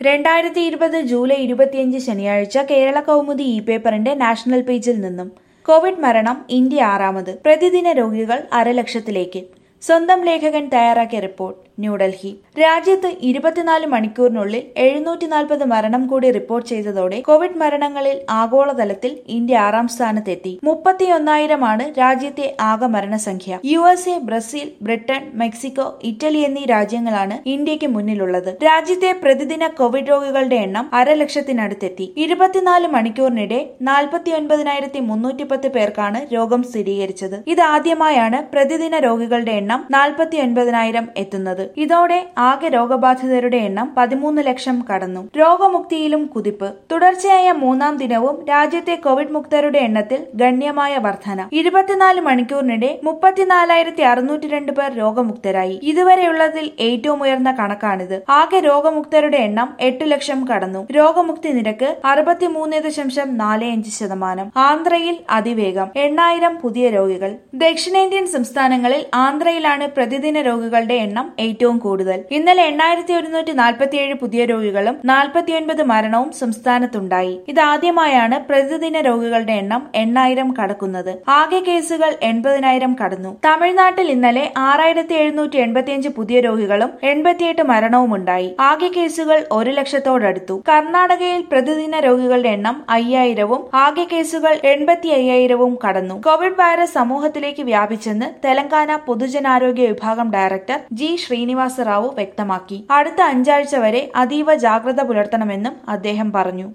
രണ്ടായിരത്തി ഇരുപത് ജൂലൈ ഇരുപത്തിയഞ്ച് ശനിയാഴ്ച കേരള കൗമുദി ഇ പേപ്പറിന്റെ നാഷണൽ പേജിൽ നിന്നും കോവിഡ് മരണം ഇന്ത്യ ആറാമത് പ്രതിദിന രോഗികൾ അരലക്ഷത്തിലേക്ക് സ്വന്തം ലേഖകൻ തയ്യാറാക്കിയ റിപ്പോർട്ട് ന്യൂഡൽഹി രാജ്യത്ത് ഇരുപത്തിനാല് മണിക്കൂറിനുള്ളിൽ എഴുന്നൂറ്റി നാൽപ്പത് മരണം കൂടി റിപ്പോർട്ട് ചെയ്തതോടെ കോവിഡ് മരണങ്ങളിൽ ആഗോളതലത്തിൽ ഇന്ത്യ ആറാം സ്ഥാനത്തെത്തി മുപ്പത്തിയൊന്നായിരമാണ് രാജ്യത്തെ ആകെ മരണസംഖ്യ U S A Brazil Britain Mexico Italy എന്നീ രാജ്യങ്ങളാണ് ഇന്ത്യക്ക് മുന്നിലുള്ളത് രാജ്യത്തെ പ്രതിദിന കോവിഡ് രോഗികളുടെ എണ്ണം അരലക്ഷത്തിനടുത്തെത്തി ഇരുപത്തിനാല് മണിക്കൂറിനിടെ നാൽപ്പത്തി ഒൻപതിനായിരത്തി മുന്നൂറ്റി പത്ത് പേർക്കാണ് രോഗം സ്ഥിരീകരിച്ചത് ഇതാദ്യമായാണ് പ്രതിദിന രോഗികളുടെ എണ്ണം നാൽപ്പത്തി ഒൻപതിനായിരം എത്തുന്നത് ഇതോടെ ആകെ രോഗബാധിതരുടെ എണ്ണം പതിമൂന്ന് ലക്ഷം കടന്നു രോഗമുക്തിയിലും കുതിപ്പ് തുടർച്ചയായ മൂന്നാം ദിനവും രാജ്യത്തെ കോവിഡ് മുക്തരുടെ എണ്ണത്തിൽ ഗണ്യമായ വർധന ഇരുപത്തിനാല് മണിക്കൂറിനിടെ മുപ്പത്തിനാലായിരത്തി അറുന്നൂറ്റി രണ്ട് പേർ രോഗമുക്തരായി ഇതുവരെയുള്ളതിൽ ഏറ്റവും ഉയർന്ന കണക്കാണിത് ആകെ രോഗമുക്തരുടെ എണ്ണം എട്ട് ലക്ഷം കടന്നു രോഗമുക്തി നിരക്ക് അറുപത്തിമൂന്ന് ദശാംശം നാല് അഞ്ച് ശതമാനം ആന്ധ്രയിൽ അതിവേഗം എണ്ണായിരം പുതിയ രോഗികൾ ദക്ഷിണേന്ത്യൻ സംസ്ഥാനങ്ങളിൽ ആന്ധ്രയിലാണ് പ്രതിദിന രോഗികളുടെ എണ്ണം ഏറ്റവും കൂടുതൽ ഇന്നലെ എണ്ണായിരത്തി ഒരുന്നൂറ്റി നാൽപ്പത്തിയേഴ് പുതിയ രോഗികളും നാൽപ്പത്തിയൊൻപത് മരണവും സംസ്ഥാനത്തുണ്ടായി ഇതാദ്യമായാണ് പ്രതിദിന രോഗികളുടെ എണ്ണം എണ്ണായിരം കടക്കുന്നത് ആകെ കേസുകൾ എൺപതിനായിരം കടന്നു തമിഴ്നാട്ടിൽ ഇന്നലെ ആറായിരത്തി എഴുന്നൂറ്റി എൺപത്തിയഞ്ച് പുതിയ രോഗികളും എൺപത്തിയെട്ട് മരണവും ഉണ്ടായി ആകെ കേസുകൾ ഒരു ലക്ഷത്തോടടുത്തു കർണാടകയിൽ പ്രതിദിന രോഗികളുടെ എണ്ണം അയ്യായിരവും ആകെ കേസുകൾ എൺപത്തി അയ്യായിരവും കടന്നു കോവിഡ് വൈറസ് സമൂഹത്തിലേക്ക് വ്യാപിച്ചെന്ന് തെലങ്കാന പൊതുജനാരോഗ്യ വിഭാഗം ഡയറക്ടർ ജി ശ്രീനിവാസ റാവു വ്യക്തമാക്കി അടുത്ത അഞ്ചാഴ്ച വരെ അതീവ ജാഗ്രത പുലർത്തണമെന്നും അദ്ദേഹം പറഞ്ഞു